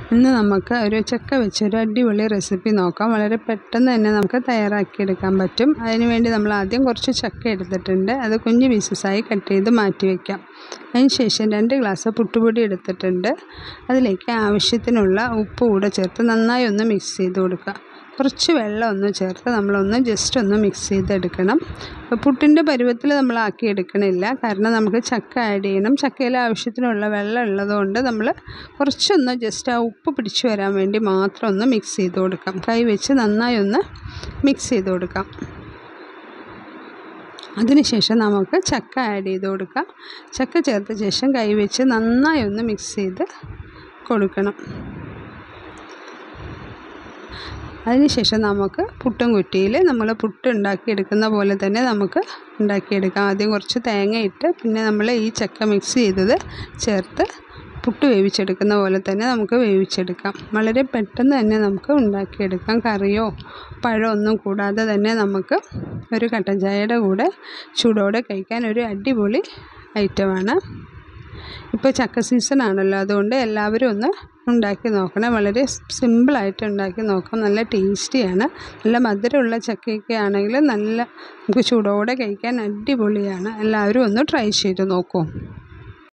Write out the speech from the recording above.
ഇന്ന് നമുക്ക് ഒരു ചക്ക വെച്ച് ഒരു അടിപൊളി റെസിപ്പി നോക്കാം വളരെ പെട്ടെന്ന് തന്നെ നമുക്ക് തയ്യാറാക്കിയെടുക്കാൻ പറ്റും അതിന് വേണ്ടി നമ്മൾ ആദ്യം കുറച്ച് ചക്ക എടുത്തിട്ടുണ്ട് അത് കുഞ്ഞു പീസസായി കട്ട് ചെയ്ത് മാറ്റി വയ്ക്കാം അതിന് ശേഷം രണ്ട് ഗ്ലാസ് പുട്ടുപൊടി എടുത്തിട്ടുണ്ട് അതിലേക്ക് ആവശ്യത്തിനുള്ള ഉപ്പ് കൂടെ ചേർത്ത് നന്നായി ഒന്ന് മിക്സ് ചെയ്ത് കൊടുക്കുക കുറച്ച് വെള്ളം ഒന്ന് ചേർത്ത് നമ്മളൊന്ന് ജസ്റ്റ് ഒന്ന് മിക്സ് ചെയ്തെടുക്കണം അപ്പോൾ പുട്ടിൻ്റെ പരുവത്തിൽ നമ്മൾ ആക്കി എടുക്കണില്ല കാരണം നമുക്ക് ചക്ക ആഡ് ചെയ്യണം ചക്കയിൽ ആവശ്യത്തിനുള്ള വെള്ളം ഉള്ളതുകൊണ്ട് നമ്മൾ കുറച്ചൊന്ന് ജസ്റ്റ് ആ ഉപ്പ് പിടിച്ചു വരാൻ വേണ്ടി മാത്രം ഒന്ന് മിക്സ് ചെയ്ത് കൊടുക്കാം കൈ വെച്ച് നന്നായി ഒന്ന് മിക്സ് ചെയ്ത് കൊടുക്കാം അതിനുശേഷം നമുക്ക് ചക്ക ആഡ് ചെയ്ത് കൊടുക്കാം ചക്ക ചേർത്ത ശേഷം കൈ വെച്ച് നന്നായി ഒന്ന് മിക്സ് ചെയ്ത് കൊടുക്കണം അതിനുശേഷം നമുക്ക് പുട്ടും കുറ്റിയിൽ നമ്മൾ പുട്ട് ഉണ്ടാക്കിയെടുക്കുന്ന പോലെ തന്നെ നമുക്ക് ഉണ്ടാക്കിയെടുക്കാം ആദ്യം കുറച്ച് തേങ്ങ ഇട്ട് പിന്നെ നമ്മൾ ഈ ചക്ക മിക്സ് ചെയ്തത് ചേർത്ത് പുട്ട് വേവിച്ചെടുക്കുന്ന പോലെ തന്നെ നമുക്ക് വേവിച്ചെടുക്കാം വളരെ പെട്ടെന്ന് തന്നെ നമുക്ക് ഉണ്ടാക്കിയെടുക്കാം കറിയോ പഴമോ ഒന്നും കൂടാതെ തന്നെ നമുക്ക് ഒരു കട്ടൻ ചായയുടെ കൂടെ ചൂടോടെ കഴിക്കാൻ ഒരു അടിപൊളി ഐറ്റമാണ് ഇപ്പോൾ ചക്ക സീസൺ ആണല്ലോ അതുകൊണ്ട് എല്ലാവരും ഒന്ന് ഉണ്ടാക്കി നോക്കണം വളരെ സിമ്പിളായിട്ട് ഉണ്ടാക്കി നോക്കാം നല്ല ടേസ്റ്റിയാണ് നല്ല മധുരമുള്ള ചക്കയൊക്കെ ആണെങ്കിൽ നല്ല നമുക്ക് ചൂടോടെ കഴിക്കാൻ അടിപൊളിയാണ് എല്ലാവരും ഒന്ന് ട്രൈ ചെയ്ത് നോക്കൂ